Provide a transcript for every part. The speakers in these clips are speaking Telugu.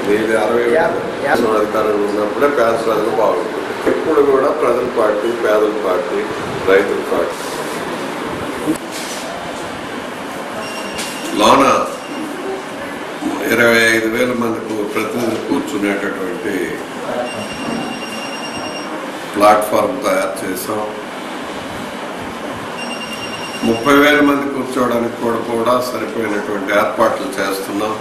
మీది అరవై యా- యా- వేల అధికారంలో ఉన్నప్పుడే పేద ప్రజలు బాగుంటుంది ఎప్పుడు కూడా ప్రజల పార్టీ పేదల పార్టీ రైతుల పార్టీ లోన ఇరవై ఐదు వేల మందికి ప్రతినిధులు కూర్చునేటటువంటి ప్లాట్ఫామ్ తయారు చేసాం ముప్పై వేల మంది కూర్చోవడానికి కూడా కూడా సరిపోయినటువంటి ఏర్పాట్లు చేస్తున్నాం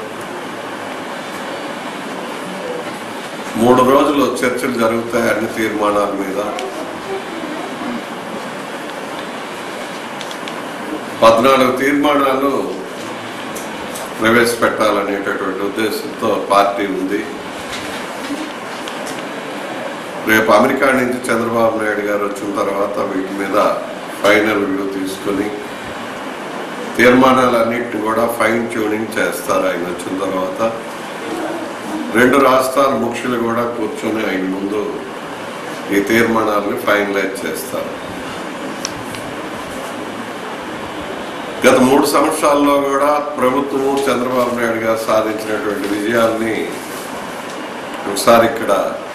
మూడు రోజులు చర్చలు జరుగుతాయి అన్ని తీర్మానాల మీద పద్నాలుగు తీర్మానాలు ప్రవేశపెట్టాలనేటటువంటి ఉద్దేశంతో పార్టీ ఉంది రేపు అమెరికా నుంచి చంద్రబాబు నాయుడు గారు వచ్చిన తర్వాత వీటి మీద ఫైనల్ వ్యూ తీసుకొని తీర్మానాలన్నింటిని కూడా ఫైన్ ట్యూనింగ్ చేస్తారు ఆయన వచ్చిన తర్వాత రెండు రాష్ట్రాల ముఖ్యులు కూడా కూర్చొని ఆయన ముందు ఈ తీర్మానాలను ఫైనలైజ్ చేస్తారు గత మూడు సంవత్సరాల్లో కూడా ప్రభుత్వము చంద్రబాబు నాయుడు గారు సాధించినటువంటి విజయాల్ని ఒకసారి ఇక్కడ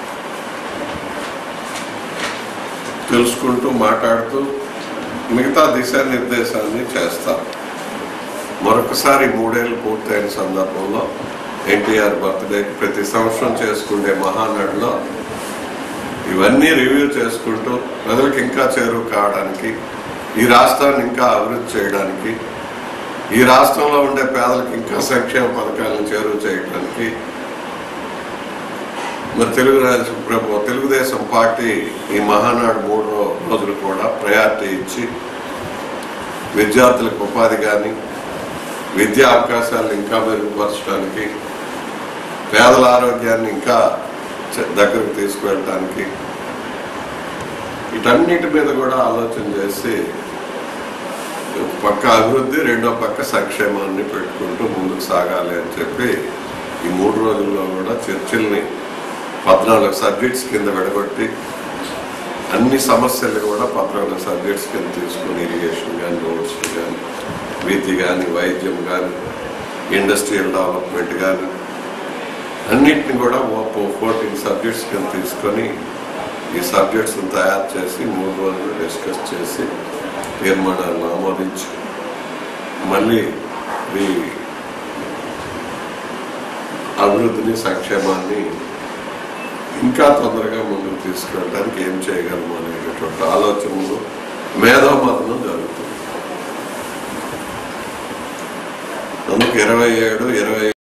తెలుసుకుంటూ మాట్లాడుతూ మిగతా దిశానిర్దేశాన్ని చేస్తారు మరొకసారి మూడేళ్ళు పూర్తయిన సందర్భంలో ఎన్టీఆర్ బర్త్డేకి ప్రతి సంవత్సరం చేసుకునే మహానాడులో ఇవన్నీ రివ్యూ చేసుకుంటూ ప్రజలకు ఇంకా చేరువ కావడానికి ఈ రాష్ట్రాన్ని ఇంకా అభివృద్ధి చేయడానికి ఈ రాష్ట్రంలో ఉండే పేదలకు ఇంకా సంక్షేమ పథకాలను చేరువ చేయడానికి మరి తెలుగుదేశం ప్రభు తెలుగుదేశం పార్టీ ఈ మహానాడు మూడు రో- రోజులు కూడా ప్రయారిటీ ఇచ్చి విద్యార్థులకు ఉపాధి కానీ విద్యా అవకాశాలను ఇంకా మెరుగుపరచడానికి పేదల ఆరోగ్యాన్ని ఇంకా చ- దగ్గరకు తీసుకువెళ్ళటానికి వీటన్నిటి మీద కూడా ఆలోచన చేసి ఒక పక్క అభివృద్ధి రెండో పక్క సంక్షేమాన్ని పెట్టుకుంటూ ముందుకు సాగాలి అని చెప్పి ఈ మూడు రోజుల్లో కూడా చర్చల్ని పద్నాలుగు సబ్జెక్ట్స్ కింద విడగొట్టి అన్ని సమస్యలు కూడా పద్నాలుగు సబ్జెక్ట్స్ కింద తీసుకుని ఇరిగేషన్ కానీ రోడ్స్ కానీ విద్య కానీ వైద్యం కానీ ఇండస్ట్రియల్ డెవలప్మెంట్ కానీ అన్నిటిని కూడా ఓపో ఫోర్టీన్ సబ్జెక్ట్స్ కింద తీసుకొని ఈ సబ్జెక్ట్స్ తయారు చేసి మూడు రోజులు డిస్కస్ చేసి తీర్మానాలను ఆమోదించి మళ్ళీ ఈ అభివృద్ధిని సంక్షేమాన్ని ఇంకా తొందరగా ముందుకు తీసుకెళ్ళడానికి ఏం చేయగలము అనేటటువంటి ఆలోచనలు మేధోమథనం జరుగుతుంది అందుకు ఇరవై ఏడు ఇరవై